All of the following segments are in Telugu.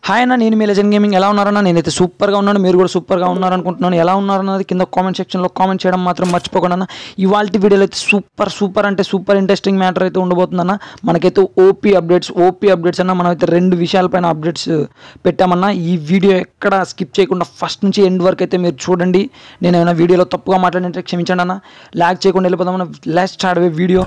హాయ్ అన్న నేను మీ లెజెండ్ గేమింగ్ ఎలా ఉన్నారన్న నేనైతే సూపర్గా ఉన్నాను మీరు కూడా సూపర్గా ఉన్నారనుకుంటున్నాను ఎలా ఉన్నారన్నది కింద కామెంట్ సెక్షన్లో కామెంట్ చేయడం మాత్రం మర్చిపోకుండా అన్న ఇవాళ వీడియోలో అయితే సూపర్ సూపర్ అంటే సూపర్ ఇంట్రెస్టింగ్ మ్యాటర్ అయితే ఉండబోతుందన్న మనకైతే ఓపీ అప్డేట్స్ ఓపీ అప్డేట్స్ అన్న మనం అయితే రెండు విషయాలపైన అప్డేట్స్ పెట్టామన్నా ఈ వీడియో ఎక్కడ స్కిప్ చేయకుండా ఫస్ట్ నుంచి ఎండ్ వరకు అయితే మీరు చూడండి నేను ఏమైనా వీడియోలో తప్పుగా మాట్లాడింటే క్షమించండి అన్న ల్యాక్ చేయకుండా వెళ్ళిపోదామన్న లాస్ట్ స్టార్ట్ అవే వీడియో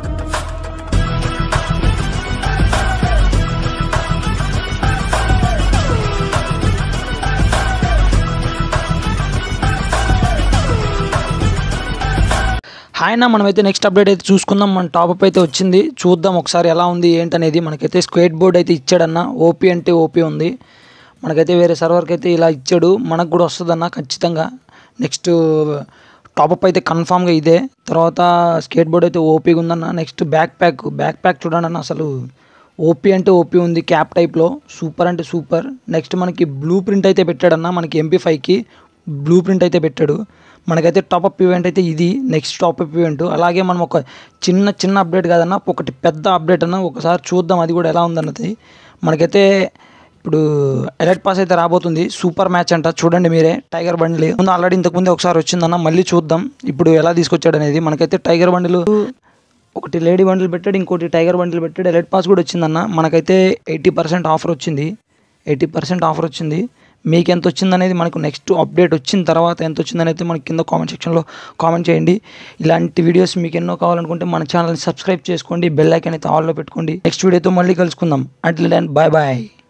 హాయ్ అన్న మనమైతే నెక్స్ట్ అప్డేట్ అయితే చూసుకుందాం మన టాప్అప్ అయితే వచ్చింది చూద్దాం ఒకసారి ఎలా ఉంది ఏంటనేది మనకైతే స్క్వేట్ బోర్డ్ అయితే ఇచ్చాడన్న ఓపీ అంటే ఓపీ ఉంది మనకైతే వేరే సర్వర్కి అయితే ఇలా ఇచ్చాడు మనకు కూడా వస్తుందన్న ఖచ్చితంగా నెక్స్ట్ టాప్అప్ అయితే కన్ఫామ్గా ఇదే తర్వాత స్కేట్ బోర్డ్ అయితే ఓపీగా ఉందన్న next back pack back pack చూడండి అన్న అసలు ఓపీ అంటే ఓపీ ఉంది క్యాప్ టైప్లో సూపర్ అంటే సూపర్ నెక్స్ట్ మనకి బ్లూ ప్రింట్ అయితే పెట్టాడన్న మనకి ఎంపీ ఫైవ్కి బ్లూ ప్రింట్ అయితే పెట్టాడు మనకైతే టాప్అప్ ఈవెంట్ అయితే ఇది నెక్స్ట్ టాప్అప్ ఈవెంట్ అలాగే మనం ఒక చిన్న చిన్న అప్డేట్ కాదన్న ఒకటి పెద్ద అప్డేట్ అన్న ఒకసారి చూద్దాం అది కూడా ఎలా ఉందన్నది మనకైతే ఇప్పుడు ఎలర్ట్ పాస్ అయితే రాబోతుంది సూపర్ మ్యాచ్ అంట చూడండి మీరే టైగర్ బండిల్ ముందు ఆల్రెడీ ఇంతకుముందే ఒకసారి వచ్చిందన్న మళ్ళీ చూద్దాం ఇప్పుడు ఎలా తీసుకొచ్చాడు అనేది మనకైతే టైగర్ బండిలు ఒకటి లేడీ బండిల్ పెట్టాడు ఇంకోటి టైగర్ బండిల్ పెట్టాడు ఎలర్ట్ పాస్ కూడా వచ్చిందన్న మనకైతే ఎయిటీ పర్సెంట్ ఆఫర్ వచ్చింది ఎయిటీ పర్సెంట్ ఆఫర్ వచ్చింది మీకు ఎంత వచ్చిందనేది మనకు నెక్స్ట్ అప్డేట్ వచ్చిన తర్వాత ఎంత వచ్చిందనేది మనకి కింద కామెంట్ సెక్షన్లో కామెంట్ చేయండి ఇలాంటి వీడియోస్ మీకు ఎన్నో కావాలనుకుంటే మన ఛానల్ని సబ్స్క్రైబ్ చేసుకోండి బెల్ ఐకాన్ అయితే ఆల్లో పెట్టుకోండి నెక్స్ట్ వీడియోతో మళ్ళీ కలుసుకుందాం అట్లా బాయ్ బాయ్